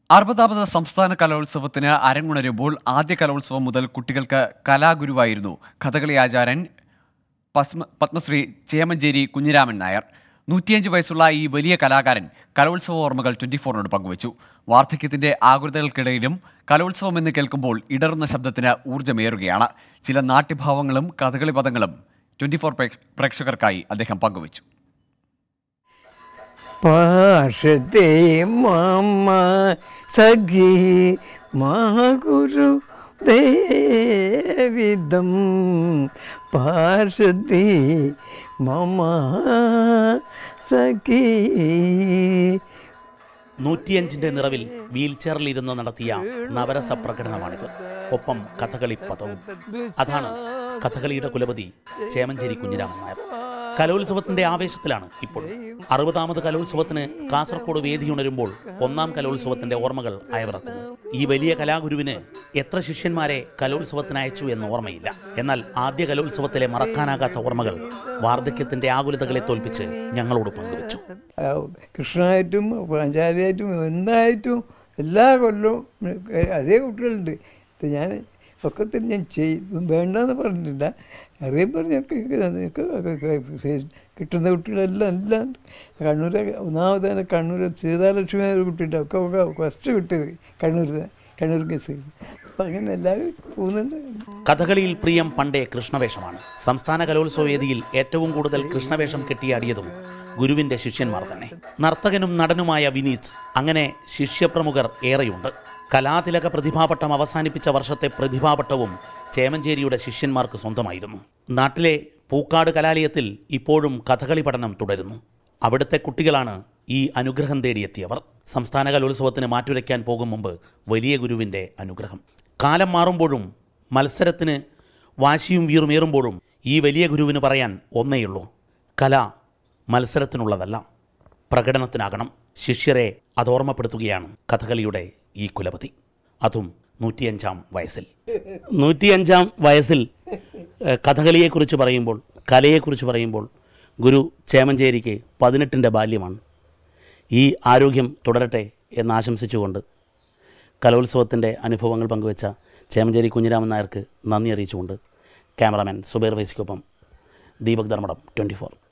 അറുപതാമത് സംസ്ഥാന കലോത്സവത്തിന് അരങ്ങുണരുമ്പോൾ ആദ്യ കലോത്സവം മുതൽ കുട്ടികൾക്ക് കലാഗുരുവായിരുന്നു കഥകളി ആചാരൻ പസ്മ പത്മശ്രീ ചേമഞ്ചേരി കുഞ്ഞിരാമൻ നായർ നൂറ്റിയഞ്ച് വയസ്സുള്ള ഈ വലിയ കലാകാരൻ കലോത്സവ ഓർമ്മകൾ ട്വന്റി ഫോറിനോട് പങ്കുവച്ചു വാർദ്ധക്യത്തിന്റെ ആകുലതകൾക്കിടയിലും കലോത്സവം എന്ന് കേൾക്കുമ്പോൾ ഇടറുന്ന ശബ്ദത്തിന് ഊർജ്ജമേറുകയാണ് ചില നാട്യഭാവങ്ങളും കഥകളി പദങ്ങളും ട്വന്റി ഫോർ പ്രേക്ഷകർക്കായി അദ്ദേഹം പങ്കുവച്ചു പാർഷത്തെ മമ സഖി മഹാഗുരു ദേവിദം പാർഷത്തെ മമ സഖി നൂറ്റിയഞ്ചിന്റെ നിറവിൽ വീൽ ചെയറിലിരുന്ന് നടത്തിയ നവരസ പ്രകടനമാണിത് ഒപ്പം കഥകളി പദവും അതാണ് കഥകളിയുടെ കുലപതി ചേമഞ്ചേരി കുഞ്ഞിരാമൻ നായർ കലോത്സവത്തിന്റെ ആവേശത്തിലാണ് ഇപ്പോൾ അറുപതാമത് കലോത്സവത്തിന് കാസർഗോഡ് വേദിയുണരുമ്പോൾ ഒന്നാം കലോത്സവത്തിന്റെ ഓർമ്മകൾ അയവിറക്കുന്നു ഈ വലിയ കലാഗുരുവിന് എത്ര ശിഷ്യന്മാരെ കലോത്സവത്തിന് അയച്ചു എന്ന് ഓർമ്മയില്ല എന്നാൽ ആദ്യ കലോത്സവത്തിലെ മറക്കാനാകാത്ത ഓർമ്മകൾ വാർദ്ധക്യത്തിന്റെ ആകുലതകളെ തോൽപ്പിച്ച് ഞങ്ങളോട് പങ്കുവച്ചു ആ, കൃഷ്ണനായിട്ടും പാഞ്ചാലിയായിട്ടും എന്തായിട്ടും എല്ലാ കൊല്ലവും അതേ കുട്ടികളുണ്ട് ഇത് ഞാൻ ഒക്കെ തന്നെ ഞാൻ ചെയ്യും വേണ്ടെന്ന് പറഞ്ഞിട്ടില്ല അറിയാൻ പറഞ്ഞൊക്കെ കിട്ടുന്ന കുട്ടികളെല്ലാം എല്ലാം കണ്ണൂർ ഒന്നാമത് തന്നെ കണ്ണൂർ സീതാലക്ഷ്മി ഒരു കുട്ടിയുണ്ട് ഒക്കെ ഒക്കെ ഫസ്റ്റ് കിട്ടിയത് കണ്ണൂർ കണ്ണൂർ കേസ് അപ്പം അങ്ങനെ എല്ലാവരും പോകുന്നുണ്ട് കഥകളിയിൽ പ്രിയം പണ്ടേ കൃഷ്ണവേഷമാണ് സംസ്ഥാന കലോത്സവ വേദിയിൽ ഏറ്റവും കൂടുതൽ കൃഷ്ണവേഷം കെട്ടിയാടിയതും ഗുരുവിന്റെ ശിഷ്യന്മാർ തന്നെ നർത്തകനും നടനുമായ വിനീത് അങ്ങനെ ശിഷ്യപ്രമുഖർ ഏറെയുണ്ട് കലാതിലക പ്രതിഭാപട്ടം അവസാനിപ്പിച്ച വർഷത്തെ പ്രതിഭാപട്ടവും ചേമഞ്ചേരിയുടെ ശിഷ്യന്മാർക്ക് സ്വന്തമായിരുന്നു നാട്ടിലെ പൂക്കാട് കലാലയത്തിൽ ഇപ്പോഴും കഥകളി പഠനം തുടരുന്നു അവിടുത്തെ കുട്ടികളാണ് ഈ അനുഗ്രഹം തേടിയെത്തിയവർ സംസ്ഥാന കലോത്സവത്തിന് മാറ്റുരയ്ക്കാൻ പോകും മുമ്പ് വലിയ ഗുരുവിൻ്റെ അനുഗ്രഹം കാലം മാറുമ്പോഴും മത്സരത്തിന് വാശിയും വീറുമേറുമ്പോഴും ഈ വലിയ ഗുരുവിന് പറയാൻ ഒന്നേയുള്ളൂ കല മത്സരത്തിനുള്ളതല്ല പ്രകടനത്തിനാകണം ശിഷ്യരെ അതോർമ്മപ്പെടുത്തുകയാണ് കഥകളിയുടെ ഈ കുലപതി അതും നൂറ്റിയഞ്ചാം വയസ്സിൽ നൂറ്റിയഞ്ചാം വയസ്സിൽ ഏഹ്, കഥകളിയെക്കുറിച്ച് പറയുമ്പോൾ കലയെക്കുറിച്ച് പറയുമ്പോൾ ഗുരു ചേമഞ്ചേരിക്ക് പതിനെട്ടിൻ്റെ ബാല്യമാണ് ഈ ആരോഗ്യം തുടരട്ടെ എന്ന് ആശംസിച്ചുകൊണ്ട് കലോത്സവത്തിൻ്റെ അനുഭവങ്ങൾ പങ്കുവച്ച ചേമഞ്ചേരി കുഞ്ഞിരാമൻ നായർക്ക് നന്ദി അറിയിച്ചുകൊണ്ട് ക്യാമറാമാൻ സുബൈർ വൈസിക്കൊപ്പം ദീപക് ധർമ്മടം ട്വൻറ്റി ഫോർ